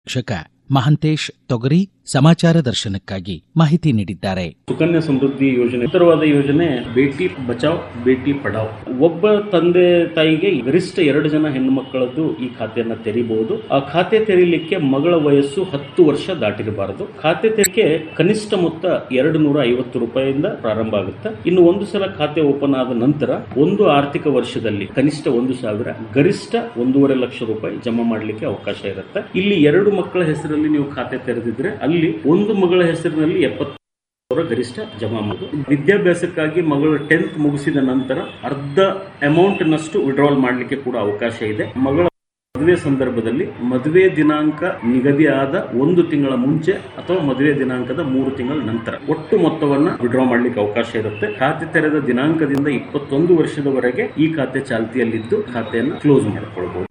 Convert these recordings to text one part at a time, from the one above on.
ಶಿಕ್ಷಕ ಮಹಂತೇಶ್ ತೊಗರಿ ಸಮಾಚಾರ ದರ್ಶನಕ್ಕಾಗಿ ಮಾಹಿತಿ ನೀಡಿದ್ದಾರೆ ಸುಕನ್ಯಾ ಸಮೃದ್ಧಿ ಯೋಜನೆ ಉತ್ತರವಾದ ಯೋಜನೆ ಬೇಟಿ ಬಚಾವ್ ಬೇಟಿ ಪಡಾವ್ ಒಬ್ಬ ತಂದೆ ತಾಯಿಗೆ ಗರಿಷ್ಠ ಎರಡು ಜನ ಹೆಣ್ಣು ಮಕ್ಕಳದ್ದು ಈ ಖಾತೆಯನ್ನ ತೆರಿಬಹುದು ಆ ಖಾತೆ ತೆರೀಲಿಕ್ಕೆ ಮಗಳ ವಯಸ್ಸು ಹತ್ತು ವರ್ಷ ದಾಟಿರಬಾರದು ಖಾತೆ ತೆರಿಗೆ ಕನಿಷ್ಠ ಮೊತ್ತ ಎರಡು ನೂರ ಐವತ್ತು ರೂಪಾಯಿಯಿಂದ ಪ್ರಾರಂಭ ಆಗುತ್ತೆ ಇನ್ನು ಒಂದು ಸಲ ಖಾತೆ ಓಪನ್ ಆದ ನಂತರ ಒಂದು ಆರ್ಥಿಕ ವರ್ಷದಲ್ಲಿ ಕನಿಷ್ಠ ಒಂದು ಸಾವಿರ ಗರಿಷ್ಠ ಒಂದೂವರೆ ಲಕ್ಷ ರೂಪಾಯಿ ಜಮಾ ಮಾಡಲಿಕ್ಕೆ ಅವಕಾಶ ಇರುತ್ತೆ ಇಲ್ಲಿ ಎರಡು ಮಕ್ಕಳ ಹೆಸರಲ್ಲಿ ನೀವು ಖಾತೆ ತೆರೆದಿದ್ರೆ ಅಲ್ಲಿ ಒಂದು ಮಗಳ ಹೆಸರಿನಲ್ಲಿ ಎಪ್ಪತ್ತು ಸಾವಿರ ಗರಿಷ್ಠ ಜಮಾ ಮಾಡೋದು ವಿದ್ಯಾಭ್ಯಾಸಕ್ಕಾಗಿ ಮಗಳು ಟೆಂತ್ ಮುಗಿಸಿದ ನಂತರ ಅರ್ಧ ಅಮೌಂಟ್ ನಷ್ಟು ವಿಡ್ರಾಲ್ ಮಾಡಲಿಕ್ಕೆ ಕೂಡ ಅವಕಾಶ ಇದೆ ಮಗಳ ಮದುವೆ ಸಂದರ್ಭದಲ್ಲಿ ಮದುವೆ ದಿನಾಂಕ ನಿಗದಿ ಆದ ಒಂದು ತಿಂಗಳ ಮುಂಚೆ ಅಥವಾ ಮದುವೆ ದಿನಾಂಕದ ಮೂರು ತಿಂಗಳ ನಂತರ ಒಟ್ಟು ಮೊತ್ತವನ್ನ ವಿಡ್ರಾ ಮಾಡಲಿಕ್ಕೆ ಅವಕಾಶ ಇರುತ್ತೆ ಖಾತೆ ತೆರೆದ ದಿನಾಂಕದಿಂದ ಇಪ್ಪತ್ತೊಂದು ವರ್ಷದವರೆಗೆ ಈ ಖಾತೆ ಚಾಲ್ತಿಯಲ್ಲಿದ್ದು ಖಾತೆಯನ್ನು ಕ್ಲೋಸ್ ಮಾಡಿಕೊಳ್ಬಹುದು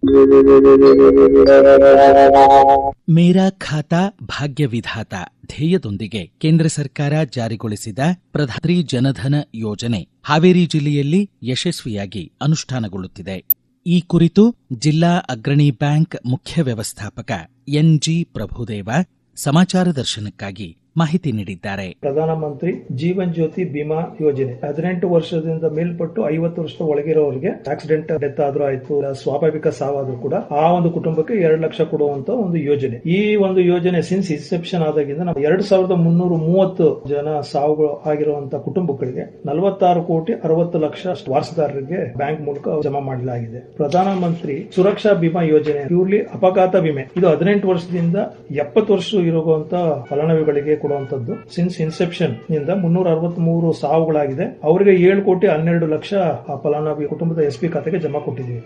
ಮೇರಾ ಖಾತಾ ಭಾಗ್ಯ ವಿಧಾತ ಧ್ಯೇಯದೊಂದಿಗೆ ಕೇಂದ್ರ ಸರ್ಕಾರ ಜಾರಿಗೊಳಿಸಿದ ಪ್ರಧಾನಮಂತ್ರಿ ಜನಧನ ಯೋಜನೆ ಹಾವೇರಿ ಜಿಲ್ಲೆಯಲ್ಲಿ ಯಶಸ್ವಿಯಾಗಿ ಅನುಷ್ಠಾನಗೊಳ್ಳುತ್ತಿದೆ ಈ ಕುರಿತು ಜಿಲ್ಲಾ ಅಗ್ರಣಿ ಬ್ಯಾಂಕ್ ಮುಖ್ಯ ವ್ಯವಸ್ಥಾಪಕ ಎನ್ಜಿ ಪ್ರಭುದೇವ ಸಮಾಚಾರ ದರ್ಶನಕ್ಕಾಗಿ ಮಾಹಿತಿ ನೀಡಿದ್ದಾರೆ ಪ್ರಧಾನಮಂತ್ರಿ ಜೀವನ್ ಜ್ಯೋತಿ ಬಿಮಾ ಯೋಜನೆ ಹದಿನೆಂಟು ವರ್ಷದಿಂದ ಮೇಲ್ಪಟ್ಟು ಐವತ್ತು ವರ್ಷದ ಒಳಗಿರೋರಿಗೆ ಆಕ್ಸಿಡೆಂಟ್ ಡೆತ್ ಆದ್ರೂ ಆಯ್ತು ಇಲ್ಲ ಸ್ವಾಭಾವಿಕ ಸಾವಾದ್ರೂ ಕೂಡ ಆ ಒಂದು ಕುಟುಂಬಕ್ಕೆ ಎರಡು ಲಕ್ಷ ಕೊಡುವಂತ ಒಂದು ಯೋಜನೆ ಈ ಒಂದು ಯೋಜನೆ ಸಿನ್ಸ್ ಇನ್ಸೆಪ್ಷನ್ ಆದಾಗಿಂದ ನಾವು ಎರಡ್ ಸಾವಿರದ ಮುನ್ನೂರ ಮೂವತ್ತು ಜನ ಸಾವುಗಳು ಆಗಿರುವಂತ ಕುಟುಂಬಗಳಿಗೆ ನಲವತ್ತಾರು ಕೋಟಿ ಅರವತ್ತು ಲಕ್ಷ ವಾರಸುದಾರರಿಗೆ ಬ್ಯಾಂಕ್ ಮೂಲಕ ಜಮಾ ಮಾಡಲಾಗಿದೆ ಪ್ರಧಾನಮಂತ್ರಿ ಸುರಕ್ಷಾ ಬಿಮಾ ಯೋಜನೆ ಪ್ಯೂರ್ಲಿ ಅಪಘಾತ ವಿಮೆ ಇದು ಹದಿನೆಂಟು ವರ್ಷದಿಂದ ಎಪ್ಪತ್ತು ವರ್ಷ ಇರುವಂತ ಫಲಾನುಭವಿಗಳಿಗೆ ಕೊಡುವಂತದ್ದು ಸಿನ್ಸ್ ಇನ್ಸೆಪ್ಷನ್ ನಿಂದ ಮುನ್ನೂರ ಅರವತ್ತ್ ಮೂರು ಸಾವುಗಳಾಗಿದೆ ಅವರಿಗೆ ಏಳು ಕೋಟಿ ಹನ್ನೆರಡು ಲಕ್ಷ ಆ ಫಲಾನುಭವಿ ಕುಟುಂಬದ ಎಸ್ ಪಿ ಖಾತೆಗೆ ಜಮಾ ಕೊಟ್ಟಿದ್ದೀವಿ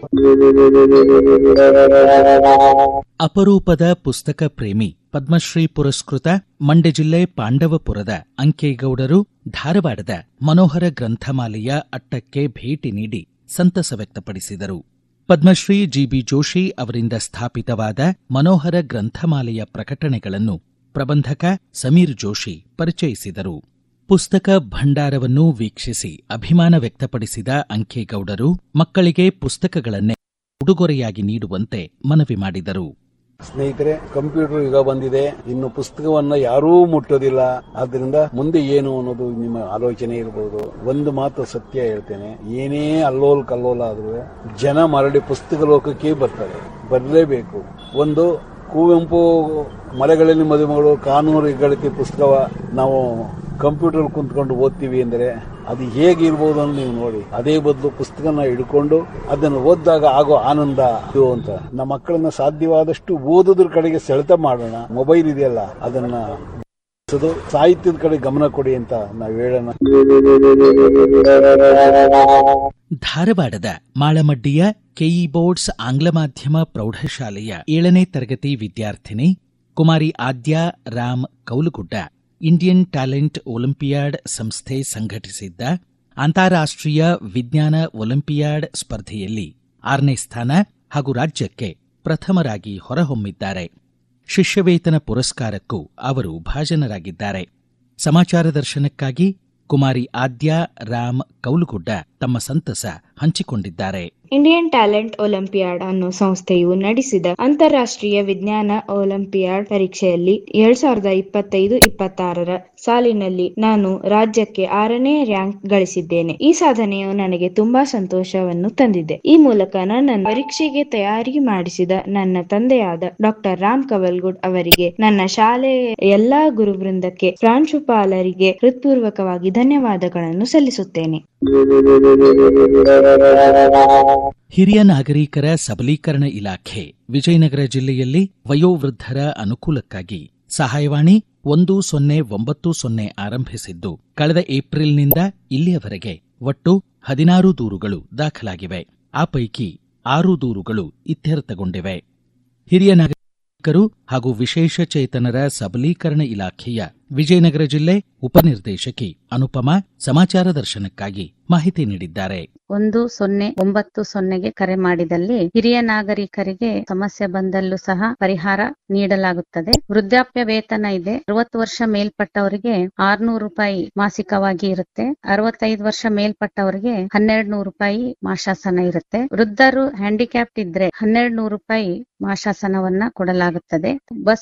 ಅಪರೂಪದ ಪುಸ್ತಕ ಪ್ರೇಮಿ ಪದ್ಮಶ್ರೀ ಪುರಸ್ಕೃತ ಮಂಡ್ಯ ಜಿಲ್ಲೆ ಪಾಂಡವಪುರದ ಅಂಕೇಗೌಡರು ಧಾರವಾಡದ ಮನೋಹರ ಗ್ರಂಥಮಾಲೆಯ ಅಟ್ಟಕ್ಕೆ ಭೇಟಿ ನೀಡಿ ಸಂತಸ ವ್ಯಕ್ತಪಡಿಸಿದರು ಪದ್ಮಶ್ರೀ ಜಿಬಿ ಜೋಶಿ ಅವರಿಂದ ಸ್ಥಾಪಿತವಾದ ಮನೋಹರ ಗ್ರಂಥಮಾಲೆಯ ಪ್ರಕಟಣೆಗಳನ್ನು ಪ್ರಬಂಧಕ ಸಮೀರ್ ಜೋಶಿ ಪರಿಚಯಿಸಿದರು ಪುಸ್ತಕ ಭಂಡಾರವನ್ನು ವೀಕ್ಷಿಸಿ ಅಭಿಮಾನ ವ್ಯಕ್ತಪಡಿಸಿದ ಅಂಕೇಗೌಡರು ಮಕ್ಕಳಿಗೆ ಪುಸ್ತಕಗಳನ್ನೇ ಉಡುಗೊರೆಯಾಗಿ ನೀಡುವಂತೆ ಮನವಿ ಮಾಡಿದರು ಸ್ನೇಹಿತರೆ ಕಂಪ್ಯೂಟರ್ ಯುಗ ಬಂದಿದೆ ಇನ್ನು ಪುಸ್ತಕವನ್ನ ಯಾರೂ ಮುಟ್ಟೋದಿಲ್ಲ ಆದ್ರಿಂದ ಮುಂದೆ ಏನು ಅನ್ನೋದು ನಿಮ್ಮ ಆಲೋಚನೆ ಇರಬಹುದು ಒಂದು ಮಾತು ಸತ್ಯ ಹೇಳ್ತೇನೆ ಏನೇ ಅಲ್ಲೋಲ್ ಕಲ್ಲೋಲ ಆದ್ರೂ ಜನ ಮರಳಿ ಪುಸ್ತಕ ಲೋಕಕ್ಕೆ ಬರ್ತಾರೆ ಬರಲೇಬೇಕು ಒಂದು ಕುವೆಂಪು ಮಲೆಗಳಲ್ಲಿ ಮದುಮಗಳು ಕಾನೂರು ಹೆಗ್ಗಳಿಕೆ ಪುಸ್ತಕವ ನಾವು ಕಂಪ್ಯೂಟರ್ ಕುಂತ್ಕೊಂಡು ಓದ್ತೀವಿ ಅಂದ್ರೆ ಅದು ಹೇಗಿರ್ಬೋದು ಅಂತ ನೀವು ನೋಡಿ ಅದೇ ಬದಲು ಪುಸ್ತಕನ ಹಿಡ್ಕೊಂಡು ಅದನ್ನು ಓದಿದಾಗ ಆಗೋ ಆನಂದ ಇದು ಅಂತ ನಮ್ಮ ಮಕ್ಕಳನ್ನ ಸಾಧ್ಯವಾದಷ್ಟು ಓದೋದ್ರ ಕಡೆಗೆ ಸೆಳೆತ ಮಾಡೋಣ ಮೊಬೈಲ್ ಇದೆಯಲ್ಲ ಅದನ್ನ ಅದು ಸಾಹಿತ್ಯದ ಕಡೆ ಗಮನ ಕೊಡಿ ಅಂತ ನಾವು ಹೇಳೋಣ ಧಾರವಾಡದ ಮಾಳಮಡ್ಡಿಯ ಕೆಇ ಬೋರ್ಡ್ಸ್ ಆಂಗ್ಲ ಮಾಧ್ಯಮ ಪ್ರೌಢಶಾಲೆಯ ಏಳನೇ ತರಗತಿ ವಿದ್ಯಾರ್ಥಿನಿ ಕುಮಾರಿ Adya Ram Kaulagudda Indian talent olympiad ಸಂಸ್ಥೆ ಸಂಘಟಿಸಿದ್ದ ಅಂತಾರಾಷ್ಟ್ರೀಯ ವಿಜ್ಞಾನ ಒಲಿಂಪಿಯಾಡ್ ಸ್ಪರ್ಧೆಯಲ್ಲಿ ಆರನೇ ಸ್ಥಾನ ಹಾಗೂ ರಾಜ್ಯಕ್ಕೆ ಪ್ರಥಮರಾಗಿ ಹೊರಹೊಮ್ಮಿದ್ದಾರೆ ಶಿಷ್ಯವೇತನ ಪುರಸ್ಕಾರಕ್ಕೂ ಅವರು ಭಾಜನರಾಗಿದ್ದಾರೆ ಸಮಾಚಾರ ದರ್ಶನಕ್ಕಾಗಿ ಕುಮಾರಿ ಆದ್ಯಾ ರಾಮ್ ಕೌಲುಗುಡ್ಡ ತಮ್ಮ ಸಂತಸ ಹಂಚಿಕೊಂಡಿದ್ದಾರೆ ಇಂಡಿಯನ್ ಟ್ಯಾಲೆಂಟ್ ಒಲಿಂಪಿಯಾಡ್ ಅನ್ನೋ ಸಂಸ್ಥೆಯು ನಡೆಸಿದ ಅಂತಾರಾಷ್ಟ್ರೀಯ ವಿಜ್ಞಾನ ಒಲಿಂಪಿಯಾಡ್ ಪರೀಕ್ಷೆಯಲ್ಲಿ ಎರಡ್ ಸಾವಿರದ ಇಪ್ಪತ್ತೈದು ಇಪ್ಪತ್ತಾರರ ಸಾಲಿನಲ್ಲಿ ನಾನು ರಾಜ್ಯಕ್ಕೆ ಆರನೇ ರ್ಯಾಂಕ್ ಗಳಿಸಿದ್ದೇನೆ ಈ ಸಾಧನೆಯು ನನಗೆ ತುಂಬಾ ಸಂತೋಷವನ್ನು ತಂದಿದೆ ಈ ಮೂಲಕ ನನ್ನ ಪರೀಕ್ಷೆಗೆ ತಯಾರಿ ಮಾಡಿಸಿದ ನನ್ನ ತಂದೆಯಾದ ಡಾಕ್ಟರ್ ರಾಮ್ ಕವಲ್ಗುಡ್ ಅವರಿಗೆ ನನ್ನ ಶಾಲೆಯ ಎಲ್ಲಾ ಗುರುವೃಂದಕ್ಕೆ ಪ್ರಾಂಶುಪಾಲರಿಗೆ ಹೃತ್ಪೂರ್ವಕವಾಗಿ ಧನ್ಯವಾದಗಳನ್ನು ಸಲ್ಲಿಸುತ್ತೇನೆ ಹಿರಿಯ ನಾಗರಿಕರ ಸಬಲೀಕರಣ ಇಲಾಖೆ ವಿಜಯನಗರ ಜಿಲ್ಲೆಯಲ್ಲಿ ವಯೋವೃದ್ಧರ ಅನುಕೂಲಕ್ಕಾಗಿ ಸಹಾಯವಾಣಿ ಒಂದು ಸೊನ್ನೆ ಒಂಬತ್ತು ಸೊನ್ನೆ ಆರಂಭಿಸಿದ್ದು ಕಳೆದ ಏಪ್ರಿಲ್ನಿಂದ ಇಲ್ಲಿಯವರೆಗೆ ಒಟ್ಟು ಹದಿನಾರು ದೂರುಗಳು ದಾಖಲಾಗಿವೆ ಆ ಪೈಕಿ ಆರು ದೂರುಗಳು ಇತ್ಯರ್ಥಗೊಂಡಿವೆ ಹಿರಿಯ ನಾಗರಿಕರು ಹಾಗೂ ವಿಶೇಷ ಚೇತನರ ಸಬಲೀಕರಣ ಇಲಾಖೆಯ ವಿಜಯನಗರ ಜಿಲ್ಲೆ ಉಪನಿರ್ದೇಶಕಿ ಅನುಪಮಾ ಸಮಾಚಾರ ದರ್ಶನಕ್ಕಾಗಿ ಮಾಹಿತಿ ನೀಡಿದ್ದಾರೆ ಒಂದು ಸೊನ್ನೆ ಒಂಬತ್ತು ಸೊನ್ನೆಗೆ ಕರೆ ಮಾಡಿದಲ್ಲಿ ಹಿರಿಯ ನಾಗರಿಕರಿಗೆ ಸಮಸ್ಯೆ ಬಂದಲ್ಲೂ ಸಹ ಪರಿಹಾರ ನೀಡಲಾಗುತ್ತದೆ ವೃದ್ಧಾಪ್ಯ ವೇತನ ಇದೆ ಅರವತ್ತು ವರ್ಷ ಮೇಲ್ಪಟ್ಟವರಿಗೆ ಆರ್ನೂರು ರೂಪಾಯಿ ಮಾಸಿಕವಾಗಿ ಇರುತ್ತೆ ಅರವತ್ತೈದು ವರ್ಷ ಮೇಲ್ಪಟ್ಟವರಿಗೆ ಹನ್ನೆರಡು ನೂರು ರೂಪಾಯಿ ಮಾಶಾಸನ ಇರುತ್ತೆ ವೃದ್ಧರು ಹ್ಯಾಂಡಿಕ್ಯಾಪ್ಟ್ ಇದ್ರೆ ಹನ್ನೆರಡು ನೂರು ರೂಪಾಯಿ ಮಾಶಾಸನವನ್ನ ಕೊಡಲಾಗುತ್ತದೆ ಬಸ್